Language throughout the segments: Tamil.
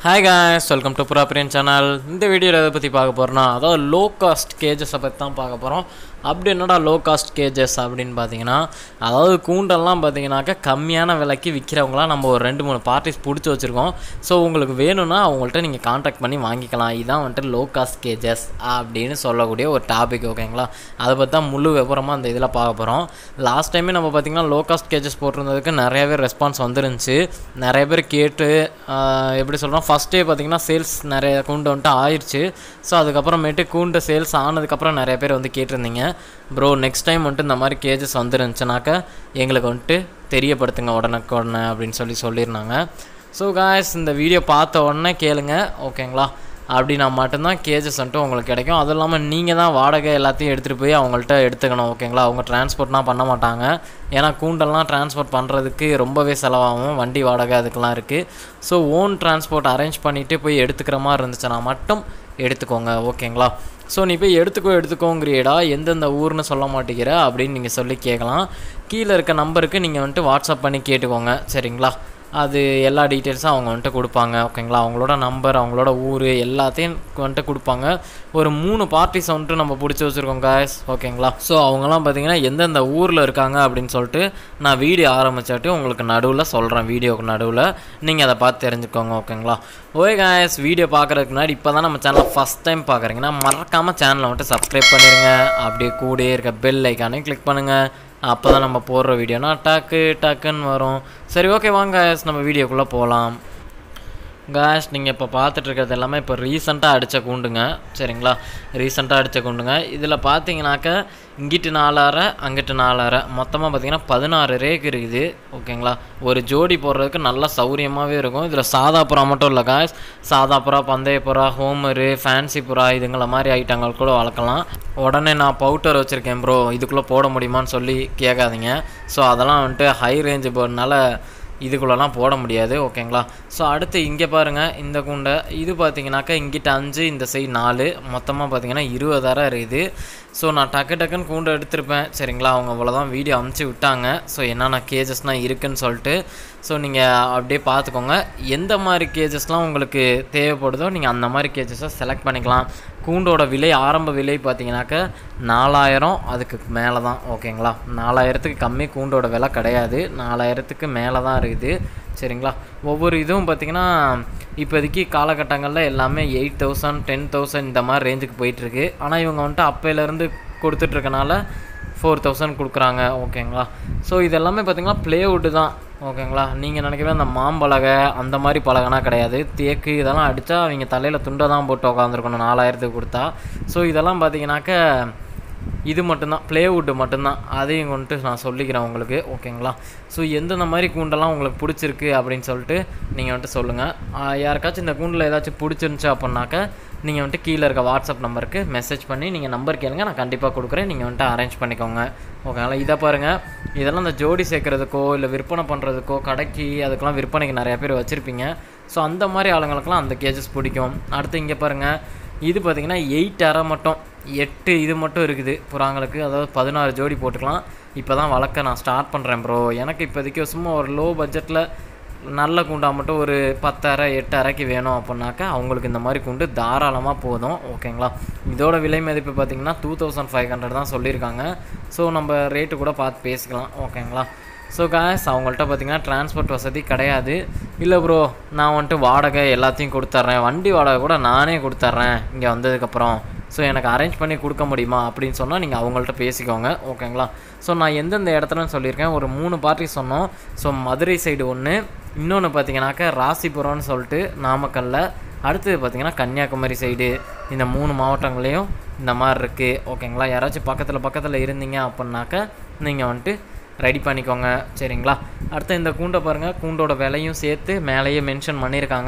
hi guys welcome to Purapriyan channel இந்த வீடியோவில் எதை பற்றி பார்க்க போகிறோன்னா அதாவது லோ காஸ்ட் கேஜஸை பற்றி தான் பார்க்க போகிறோம் அப்படி என்னடா லோ காஸ்ட் கேஜஸ் அப்படின்னு பார்த்தீங்கன்னா அதாவது கூண்டெல்லாம் பார்த்தீங்கன்னாக்கா கம்மியான விலைக்கு விற்கிறவங்களாம் நம்ம ஒரு ரெண்டு மூணு பார்ட்டிஸ் பிடிச்சி வச்சுருக்கோம் ஸோ உங்களுக்கு வேணும்னா அவங்கள்ட்ட நீங்கள் காண்டாக்ட் பண்ணி வாங்கிக்கலாம் இதுதான் வந்துட்டு லோ காஸ்ட் கேஜஸ் அப்படின்னு சொல்லக்கூடிய ஒரு டாபிக் ஓகேங்களா அதை பற்றி தான் முழு விவரமாக அந்த இதில் பார்க்க போகிறோம் லாஸ்ட் டைமே நம்ம பார்த்திங்கன்னா லோ காஸ்ட் கேஜஸ் போட்டிருந்ததுக்கு நிறையவே ரெஸ்பான்ஸ் வந்துருந்துச்சு நிறைய பேர் கேட்டு ஆஹ், எப்படி சொல்கிறோம் ஃபஸ்ட்டே பார்த்தீங்கன்னா சேல்ஸ் நிறைய கூண்டு வந்துட்டு ஆயிடுச்சு ஸோ அதுக்கப்புறமேட்டு கூண்டு சேல்ஸ் ஆனதுக்கப்புறம் நிறைய பேர் வந்து கேட்டிருந்தீங்க ப்ரோ நெக்ஸ்ட் டைம் வந்துட்டு இந்த மாதிரி கேஜஸ் வந்துருந்துச்சுனாக்கா எங்களுக்கு வந்துட்டு தெரியப்படுத்துங்க உடனுக்கு உடனே அப்படின்னு சொல்லி சொல்லியிருந்தாங்க ஸோ காய்ஸ் இந்த வீடியோ பார்த்த உடனே கேளுங்க ஓகேங்களா அப்படின்னா மட்டும்தான் கேஜஸ் வந்துட்டு உங்களுக்கு கிடைக்கும் அதுவும் இல்லாமல் நீங்கள் தான் வாடகை எல்லாத்தையும் எடுத்துகிட்டு போய் அவங்கள்ட்ட எடுத்துக்கணும் ஓகேங்களா அவங்க டிரான்ஸ்போர்ட்லாம் பண்ண மாட்டாங்க ஏன்னா கூண்டெல்லாம் டிரான்ஸ்போர்ட் பண்ணுறதுக்கு ரொம்பவே செலவாகும் வண்டி வாடகை அதுக்கெல்லாம் இருக்குது ஸோ ஓன் டிரான்ஸ்போர்ட் அரேஞ்ச் பண்ணிவிட்டு போய் எடுத்துக்கிற மாதிரி இருந்துச்சுன்னா மட்டும் எடுத்துக்கோங்க ஓகேங்களா ஸோ நீ போய் எடுத்துக்கோ எடுத்துக்கோங்கிறியடா எந்தெந்த ஊர்னு சொல்ல மாட்டேங்கிற அப்படின்னு நீங்கள் சொல்லி கேட்கலாம் கீழே இருக்க நம்பருக்கு நீங்கள் வந்துட்டு வாட்ஸ்அப் பண்ணி கேட்டுக்கோங்க சரிங்களா அது எல்லா டீட்டெயில்ஸும் அவங்க வந்துட்டு கொடுப்பாங்க ஓகேங்களா அவங்களோட நம்பர் அவங்களோட ஊர் எல்லாத்தையும் வந்துட்டு கொடுப்பாங்க ஒரு மூணு பார்ட்டிஸ் வந்துட்டு நம்ம பிடிச்சி வச்சுருக்கோம் காய்ஸ் ஓகேங்களா ஸோ அவங்கெல்லாம் பார்த்தீங்கன்னா எந்தெந்த ஊரில் இருக்காங்க அப்படின்னு சொல்லிட்டு நான் வீடியோ ஆரம்பிச்சாட்டி உங்களுக்கு நடுவில் சொல்கிறேன் வீடியோக்கு நடுவில் நீங்கள் அதை பார்த்து தெரிஞ்சுக்கோங்க ஓகேங்களா ஓகே காய்ஸ் வீடியோ பார்க்குறதுக்கு முன்னாடி இப்போ தான் நம்ம சேனலை ஃபஸ்ட் டைம் பார்க்குறீங்கன்னா மறக்காமல் சேனலை வந்துட்டு சப்ஸ்கிரைப் பண்ணிடுங்க அப்படியே கூடயே இருக்க பெல் ஐக்கானையும் கிளிக் பண்ணுங்கள் அப்போ தான் நம்ம போடுற வீடியோனா டக்கு டக்குன்னு வரும் சரி ஓகே வாங்க guys, நம்ம வீடியோக்குள்ளே போகலாம் காஷ் நீங்கள் இப்போ பார்த்துட்டு இருக்கிறது எல்லாமே இப்போ ரீசெண்டாக அடித்த கூண்டுங்க சரிங்களா ரீசெண்டாக அடித்த கூண்டுங்க இதில் பார்த்தீங்கன்னாக்க இங்கிட்டு நாலாயிரம் அங்கிட்டு நாலாயிரம் மொத்தமாக பார்த்தீங்கன்னா பதினாறு ரேக் இருக்குது ஓகேங்களா ஒரு ஜோடி போடுறதுக்கு நல்லா சௌரியமாகவே இருக்கும் இதில் சாதா புறா மட்டும் இல்லை காய்ஸ் சாதா புறா பந்தய புறா ஹோமரு ஃபேன்சி புறா இதுங்கள மாதிரி ஐட்டங்கள் கூட வளர்க்கலாம் உடனே நான் பவுட்டர் வச்சுருக்கேன் ப்ரோ இதுக்குள்ளே போட முடியுமான்னு சொல்லி கேட்காதீங்க ஸோ அதெல்லாம் வந்துட்டு ஹை ரேஞ்சு போகிறதுனால இதுக்குள்ளெல்லாம் போட முடியாது ஓகேங்களா ஸோ அடுத்து இங்கே பாருங்கள் இந்த கூண்டை இது பார்த்தீங்கன்னாக்கா இங்கிட்ட அஞ்சு இந்த சைடு நாலு மொத்தமாக பார்த்தீங்கன்னா இருபதாயிரம் இருக்குது ஸோ நான் டக்கு டக்குன்னு கூண்டை எடுத்திருப்பேன் சரிங்களா அவங்க அவ்வளோதான் வீடியோ அமுச்சு விட்டாங்க ஸோ என்னென்ன கேஜஸ்னால் இருக்குன்னு சொல்லிட்டு ஸோ நீங்கள் அப்படியே பார்த்துக்கோங்க எந்த மாதிரி கேஜஸ்லாம் உங்களுக்கு தேவைப்படுதோ நீங்கள் அந்த மாதிரி கேஜஸை செலக்ட் பண்ணிக்கலாம் கூண்டோட விலை ஆரம்ப விலை பார்த்தீங்கன்னாக்க நாலாயிரம் அதுக்கு மேலே தான் ஓகேங்களா நாலாயிரத்துக்கு கம்மி கூண்டோட விலை கிடையாது நாலாயிரத்துக்கு மேலே தான் இருக்குது சரிங்களா ஒவ்வொரு இதுவும் பார்த்திங்கன்னா இப்போதைக்கு காலகட்டங்களில் எல்லாமே எயிட் தௌசண்ட் டென் தௌசண்ட் இந்த மாதிரி ரேஞ்சுக்கு போயிட்டுருக்கு ஆனால் இவங்க வந்துட்டு அப்பையிலேருந்து கொடுத்துட்ருக்கனால ஃபோர் தௌசண்ட் கொடுக்குறாங்க ஓகேங்களா ஸோ இதெல்லாமே பார்த்தீங்கன்னா ப்ளேவுட்டு தான் ஓகேங்களா நீங்கள் நினைக்கிற அந்த மாம்பலகை அந்த மாதிரி பலகைனா கிடையாது தேக்கு இதெல்லாம் அடித்தா அவங்க தலையில் துண்டை தான் போட்டு உட்காந்துருக்கணும் நாலாயிரத்துக்கு கொடுத்தா ஸோ இதெல்லாம் பார்த்தீங்கன்னாக்க இது மட்டும்தான் ப்ளேவுட்டு மட்டும்தான் அதையும் கொண்டு நான் சொல்லிக்கிறேன் உங்களுக்கு ஓகேங்களா ஸோ எந்தெந்த மாதிரி கூண்டெல்லாம் உங்களுக்கு பிடிச்சிருக்கு அப்படின்னு சொல்லிட்டு நீங்கள் வந்துட்டு சொல்லுங்கள் யாருக்காச்சும் இந்த கூண்டில் ஏதாச்சும் பிடிச்சிருந்துச்சு அப்படின்னாக்க நீங்கள் வந்துட்டு கீழே இருக்க வாட்ஸ்அப் நம்பருக்கு மெசேஜ் பண்ணி நீங்கள் நம்பர் கேளுங்க நான் கண்டிப்பாக கொடுக்குறேன் நீங்கள் வந்துட்டு அரேஞ்ச் பண்ணிக்கோங்க ஓகேங்களா இதை பாருங்கள் இதெல்லாம் இந்த ஜோடி சேர்க்குறதுக்கோ இல்லை விற்பனை பண்ணுறதுக்கோ கடைக்கு அதுக்கெல்லாம் விற்பனைக்கு நிறைய பேர் வச்சுருப்பீங்க ஸோ அந்த மாதிரி ஆளுங்களுக்கெல்லாம் அந்த கேஜஸ் பிடிக்கும் அடுத்து இங்கே பாருங்கள் இது பார்த்தீங்கன்னா எயிட் அரை மட்டும் எட்டு இது மட்டும் இருக்குது புறாங்களுக்கு அதாவது பதினாறு ஜோடி போட்டுக்கலாம் இப்போ தான் வளர்க்க நான் ஸ்டார்ட் பண்ணுறேன் ப்ரோ எனக்கு இப்போதைக்கு சும்மா ஒரு லோ பட்ஜெட்டில் நல்ல கூண்டா மட்டும் ஒரு பத்தரை எட்டு அரைக்கு வேணும் அப்படின்னாக்கா அவங்களுக்கு இந்த மாதிரி கூண்டு தாராளமாக போதும் ஓகேங்களா இதோட விலை மதிப்பு பார்த்தீங்கன்னா டூ தௌசண்ட் ஃபைவ் ஹண்ட்ரட் தான் சொல்லியிருக்காங்க ஸோ நம்ம ரேட்டு கூட பார்த்து பேசிக்கலாம் ஓகேங்களா ஸோ காஸ் அவங்கள்ட்ட பார்த்தீங்கன்னா டிரான்ஸ்போர்ட் வசதி கிடையாது இல்லை ப்ரோ நான் வந்துட்டு வாடகை எல்லாத்தையும் கொடுத்துட்றேன் வண்டி வாடகை கூட நானே கொடுத்துட்றேன் இங்கே வந்ததுக்கப்புறம் ஸோ எனக்கு அரேஞ்ச் பண்ணி கொடுக்க முடியுமா அப்படின்னு சொன்னால் நீங்கள் அவங்கள்ட்ட பேசிக்கோங்க ஓகேங்களா ஸோ நான் எந்தெந்த இடத்துலன்னு சொல்லியிருக்கேன் ஒரு மூணு பார்ட்டி சொன்னோம் ஸோ மதுரை சைடு ஒன்று இன்னொன்று பார்த்தீங்கன்னாக்கா ராசிபுரம்னு சொல்லிட்டு நாமக்கல்ல அடுத்தது பார்த்தீங்கன்னா கன்னியாகுமரி சைடு இந்த மூணு மாவட்டங்களையும் இந்த மாதிரி இருக்குது ஓகேங்களா யாராச்சும் பக்கத்தில் பக்கத்தில் இருந்தீங்க அப்படின்னாக்கா நீங்கள் வந்துட்டு ரெடி பண்ணிக்கோங்க சரிங்களா அடுத்து இந்த கூண்டை பாருங்கள் கூண்டோட விலையும் சேர்த்து மேலேயே மென்ஷன் பண்ணியிருக்காங்க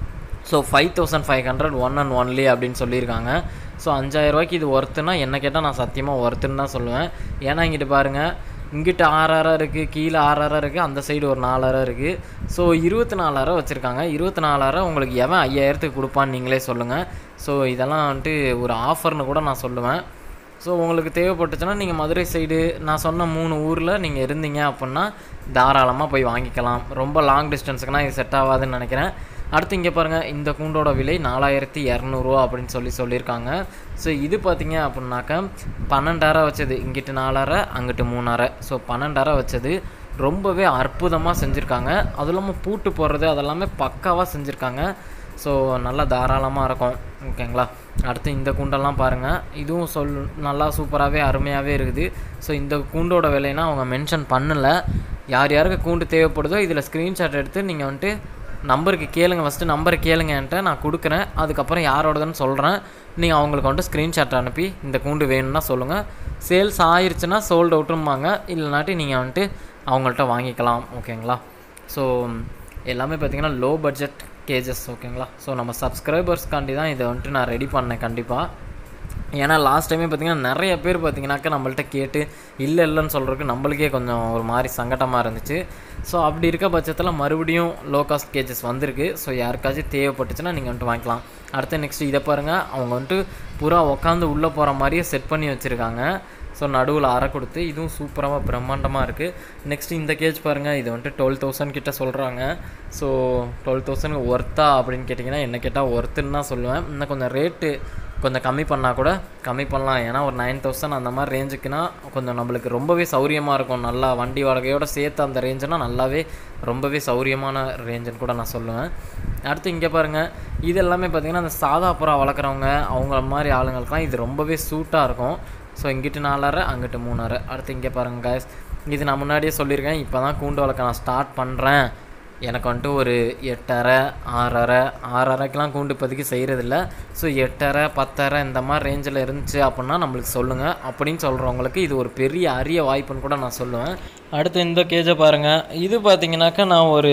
so five thousand five hundred one and only அப்படின்னு சொல்லியிருக்காங்க ஸோ அஞ்சாயிரரூவாய்க்கு இது ஒர்த்துனா என்ன கேட்டால் நான் சத்தியமாக ஒர்த்துன்னு தான் சொல்லுவேன் ஏன்னா இங்கிட்டு பாருங்கள் இங்கிட்ட ஆறாயிரம் இருக்குது கீழே ஆறாயிரம் இருக்குது அந்த சைடு ஒரு நாலாயிரம் இருக்குது ஸோ இருபத்தி நாலாயிரம் வச்சுருக்காங்க இருபத்தி நாலாயிரம் உங்களுக்கு எவன் ஐயாயிரத்துக்கு கொடுப்பான்னு நீங்களே சொல்லுங்கள் ஸோ இதெல்லாம் வந்துட்டு ஒரு ஆஃபர்னு கூட நான் சொல்லுவேன் ஸோ உங்களுக்கு தேவைப்பட்டுச்சுன்னா நீங்கள் மதுரை சைடு நான் சொன்ன மூணு ஊரில் நீங்கள் இருந்தீங்க அப்படின்னா தாராளமாக போய் வாங்கிக்கலாம் ரொம்ப லாங் டிஸ்டன்ஸுக்குனா இது செட் ஆகாதுன்னு நினைக்கிறேன் அடுத்து இங்கே பாருங்கள் இந்த கூண்டோட விலை நாலாயிரத்தி இரநூறுவா அப்படின்னு சொல்லி சொல்லியிருக்காங்க ஸோ இது பார்த்தீங்க அப்படின்னாக்கா பன்னெண்டரை வச்சது இங்கிட்டு நாலரை அங்கிட்டு மூணரை ஸோ பன்னெண்டரை வச்சது ரொம்பவே அற்புதமாக செஞ்சுருக்காங்க அதுவும் இல்லாமல் பூட்டு போடுறது அதெல்லாமே பக்காவாக செஞ்சுருக்காங்க ஸோ நல்லா தாராளமாக இருக்கும் ஓகேங்களா அடுத்து இந்த கூண்டெல்லாம் பாருங்கள் இதுவும் சொல் நல்லா சூப்பராகவே அருமையாகவே இருக்குது ஸோ இந்த கூண்டோட விலைனா அவங்க மென்ஷன் பண்ணலை யார் யாருக்கு கூண்டு தேவைப்படுதோ இதில் ஸ்க்ரீன்ஷாட் எடுத்து நீங்கள் வந்துட்டு நம்பருக்கு கேளுங்க ஃபஸ்ட்டு நம்பரை கேளுங்க என்கிட்ட நான் கொடுக்குறேன் அதுக்கப்புறம் யாரோடதுன்னு சொல்கிறேன் நீங்கள் அவங்களுக்கு வந்துட்டு ஸ்க்ரீன்ஷாட் அனுப்பி இந்த கூண்டு வேணும்னா சொல்லுங்கள் சேல்ஸ் ஆயிருச்சுன்னா சோல்ட் அவுட்டும்பாங்க இல்லைனாட்டி நீங்கள் வந்துட்டு அவங்கள்ட்ட வாங்கிக்கலாம் ஓகேங்களா ஸோ எல்லாமே பார்த்தீங்கன்னா லோ பட்ஜெட் கேஜஸ் ஓகேங்களா ஸோ நம்ம சப்ஸ்கிரைபர்ஸ்க்காண்டி தான் இதை வந்துட்டு நான் ரெடி பண்ணேன் கண்டிப்பாக ஏன்னா லாஸ்ட் டைமே பார்த்தீங்கன்னா நிறைய பேர் பார்த்தீங்கன்னாக்கா நம்மள்ட்ட கேட்டு இல்லை இல்லைன்னு சொல்கிறதுக்கு நம்மளுக்கே கொஞ்சம் ஒரு மாதிரி சங்கடமாக இருந்துச்சு ஸோ அப்படி இருக்க பட்சத்தில் மறுபடியும் லோ காஸ்ட் கேஜஸ் வந்திருக்கு ஸோ யாருக்காச்சும் தேவைப்பட்டுச்சுன்னா நீங்கள் வந்துட்டு வாங்கிக்கலாம் அடுத்து நெக்ஸ்ட் இதை பாருங்கள் அவங்க வந்துட்டு புறா உட்காந்து உள்ளே போகிற மாதிரியே செட் பண்ணி வச்சுருக்காங்க ஸோ நடுவில் அரை கொடுத்து இதுவும் சூப்பராக பிரம்மாண்டமாக இருக்குது நெக்ஸ்ட் இந்த கேஜ் பாருங்கள் இது வந்துட்டு டுவெல் தௌசண்ட் கிட்ட சொல்கிறாங்க ஸோ டுவெல் தௌசண்ட் ஒர்த்தா அப்படின்னு கேட்டிங்கன்னா என்ன கேட்டால் ஒர்த்துன்னு தான் சொல்லுவேன் இன்னும் கொஞ்சம் ரேட்டு கொஞ்சம் கம்மி பண்ணால் கூட கம்மி பண்ணலாம் ஏன்னா ஒரு நைன் தௌசண்ட் அந்த மாதிரி ரேஞ்சுக்குனா கொஞ்சம் நம்மளுக்கு ரொம்பவே சௌரியமாக இருக்கும் நல்லா வண்டி வாடகையோடு சேர்த்து அந்த ரேஞ்சுனா நல்லாவே ரொம்பவே சௌரியமான ரேஞ்சுன்னு கூட நான் சொல்லுவேன் அடுத்து இங்கே பாருங்கள் இது எல்லாமே பார்த்திங்கன்னா அந்த சாதா புறா வளர்க்குறவங்க அவங்க மாதிரி ஆளுங்களுக்குலாம் இது ரொம்பவே சூட்டாக இருக்கும் ஸோ இங்கிட்டு நாலரை அங்கிட்டு மூணரை அடுத்து இங்கே பாருங்கள் guys இது நான் முன்னாடியே சொல்லியிருக்கேன் இப்போ தான் கூண்டு வளர்க்க நான் ஸ்டார்ட் பண்ணுறேன் எனக்கு வந்துட்டு ஒரு எட்டரை ஆறரை ஆறரைக்கெலாம் கூண்டு இப்போதைக்கு செய்கிறதில்ல ஸோ எட்டரை பத்தரை இந்த மாதிரி ரேஞ்சில் இருந்துச்சு அப்படின்னா நம்மளுக்கு சொல்லுங்கள் அப்படின்னு சொல்கிறவங்களுக்கு இது ஒரு பெரிய அரிய வாய்ப்புன்னு கூட நான் சொல்லுவேன் அடுத்து இந்த கேஜை பாருங்கள் இது பார்த்தீங்கன்னாக்கா நான் ஒரு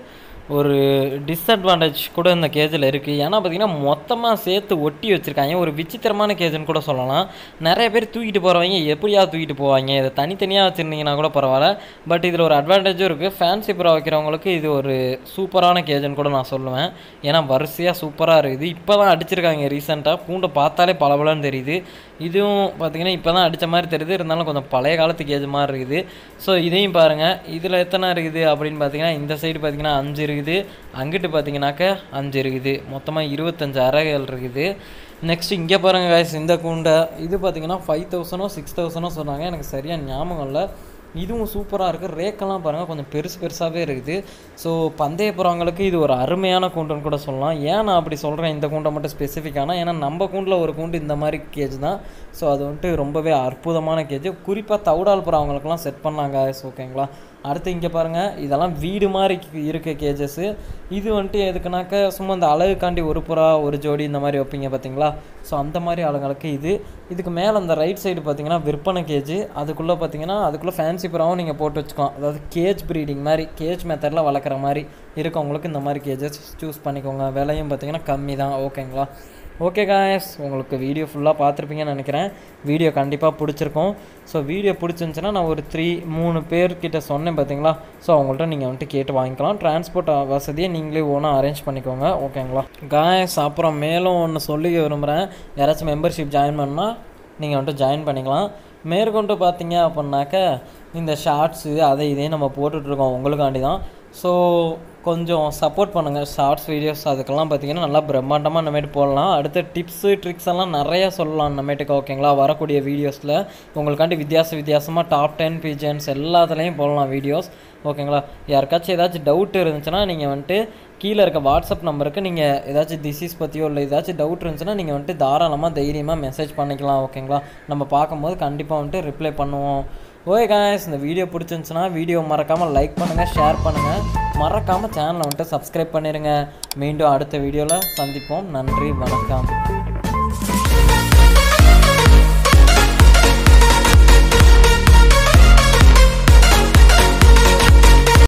ஒரு டிஸ்அட்வான்டேஜ் கூட இந்த கேஜில் இருக்குது ஏன்னா பார்த்தீங்கன்னா மொத்தமாக சேர்த்து ஒட்டி வச்சுருக்காங்க ஒரு விசித்திரமான கேஜுன்னு கூட சொல்லலாம் நிறைய பேர் தூக்கிட்டு போகிறவங்க எப்படியா தூக்கிட்டு போவாங்க இதை தனித்தனியாக வச்சுருந்தீங்கன்னா கூட பரவாயில்ல பட் இதில் ஒரு அட்வான்டேஜும் இருக்குது ஃபேன்சி ப்ரோ வைக்கிறவங்களுக்கு இது ஒரு சூப்பரான கேஜுன்னு கூட நான் சொல்லுவேன் ஏன்னா வரிசையாக சூப்பராக இருக்குது இப்போ தான் அடிச்சிருக்காங்க ரீசெண்டாக பூண்டை பார்த்தாலே பளபளன்னு தெரியுது இதுவும் பார்த்தீங்கன்னா இப்போ தான் அடித்த மாதிரி தெரியுது இருந்தாலும் கொஞ்சம் பழைய காலத்து கேஜ் மாதிரி இருக்குது ஸோ இதையும் பாருங்கள் இதில் எத்தனை இருக்குது அப்படின்னு பார்த்தீங்கன்னா இந்த சைடு பார்த்தீங்கன்னா அஞ்சு இருக்குது அங்கிட்டு பார்த்தீங்கன்னாக்க அஞ்சு இருக்குது மொத்தமாக இருபத்தஞ்சு அறைகள் இருக்குது நெக்ஸ்ட் இங்கே பாருங்கள் guys இந்த கூண்டை இது பார்த்தீங்கன்னா ஃபைவ் தௌசண்டோ சிக்ஸ் தௌசண்டோ சொன்னாங்க எனக்கு சரியாக ஞாபகம் இல்லை இதுவும் சூப்பராக இருக்குது ரேக்கெல்லாம் பாருங்கள் கொஞ்சம் பெருசு பெருசாகவே இருக்குது ஸோ பந்தய புறவங்களுக்கு இது ஒரு அருமையான கூண்டுன்னு கூட சொல்லலாம் ஏன் நான் அப்படி சொல்கிறேன் இந்த கூண்டை மட்டும் ஸ்பெசிஃபிக்கான ஏன்னா நம்ம கூண்டில் ஒரு கூண்டு இந்த மாதிரி கேஜ் தான் ஸோ அது வந்துட்டு ரொம்பவே அற்புதமான கேஜ் குறிப்பாக தவுடால் புறவங்களுக்குலாம் செட் பண்ணாங்க ஓகேங்களா அடுத்து இங்கே பாருங்கள் இதெல்லாம் வீடு மாதிரி இருக்க கேஜஸ்ஸு இது வந்துட்டு எதுக்குனாக்க சும்மா இந்த அழகுக்காண்டி ஒரு புறா ஒரு ஜோடி இந்த மாதிரி வைப்பீங்க பார்த்தீங்களா ஸோ அந்த மாதிரி ஆளுங்களுக்கு இது இதுக்கு மேலே அந்த ரைட் சைடு பார்த்தீங்கன்னா விற்பனை கேஜ் அதுக்குள்ளே பார்த்தீங்கன்னா அதுக்குள்ளே ஃபேன்சி புறாவும் நீங்கள் போட்டு வச்சுக்கோங்க அதாவது கேஜ் ப்ரீடிங் மாதிரி கேஜ் மெத்தடில் வளர்க்குற மாதிரி இருக்கவங்களுக்கு இந்த மாதிரி கேஜஸ் சூஸ் பண்ணிக்கோங்க விலையும் பார்த்தீங்கன்னா கம்மி தான் ஓகேங்களா ஓகே காய்ஸ் உங்களுக்கு வீடியோ ஃபுல்லாக பார்த்துருப்பீங்கன்னு நினைக்கிறேன் வீடியோ கண்டிப்பாக பிடிச்சிருக்கும் ஸோ வீடியோ பிடிச்சிருந்துச்சுன்னா நான் ஒரு த்ரீ மூணு பேர்கிட்ட சொன்னேன் பார்த்தீங்களா ஸோ அவங்கள்ட்ட நீங்கள் வந்துட்டு கேட்டு வாங்கிக்கலாம் டிரான்ஸ்போர்ட் வசதியை நீங்களே ஓனாக அரேஞ்ச் பண்ணிக்கோங்க ஓகேங்களா காய்ஸ் அப்புறம் மேலும் ஒன்று சொல்லி விரும்புகிறேன் யாராச்சும் மெம்பர்ஷிப் ஜாயின் பண்ணால் நீங்கள் வந்துட்டு ஜாயின் பண்ணிக்கலாம் மேற்கொண்டு பார்த்தீங்க அப்படின்னாக்க இந்த ஷார்ட்ஸு அதை இதையும் நம்ம போட்டுட்ருக்கோம் உங்களுக்காண்டி தான் ஸோ கொஞ்சம் சப்போர்ட் பண்ணுங்கள் ஷார்ட்ஸ் வீடியோஸ் அதுக்கெல்லாம் பார்த்தீங்கன்னா நல்லா பிரம்மாண்டமாக இந்தமாரி போடலாம் அடுத்து டிப்ஸு ட்ரிக்ஸ் எல்லாம் நிறையா சொல்லலாம் இந்தமாட்டுக்கு ஓகேங்களா வரக்கூடிய வீடியோஸில் உங்களுக்காண்டி வித்தியாச வித்தியாசமாக டாப் டென் பிஜன்ஸ் எல்லாத்துலேயும் போடலாம் வீடியோஸ் ஓகேங்களா யாருக்காச்சும் ஏதாச்சும் டவுட் இருந்துச்சுன்னா நீங்கள் வந்துட்டு கீழே இருக்க வாட்ஸ்அப் நம்பருக்கு நீங்கள் ஏதாச்சும் டிசீஸ் பற்றியோ இல்லை ஏதாச்சும் டவுட் இருந்துச்சுன்னா நீங்கள் வந்துட்டு தாராளமாக தைரியமாக மெசேஜ் பண்ணிக்கலாம் ஓகேங்களா நம்ம பார்க்கும்போது கண்டிப்பாக வந்துட்டு ரிப்ளை பண்ணுவோம் ஓகே காய்ஸ் இந்த வீடியோ பிடிச்சிருந்துச்சுன்னா வீடியோ மறக்காமல் லைக் பண்ணுங்கள் ஷேர் பண்ணுங்கள் மறக்காமல் சேனலை வந்துட்டு சப்ஸ்கிரைப் பண்ணிடுங்க மீண்டும் அடுத்த வீடியோவில் சந்திப்போம் நன்றி வணக்கம்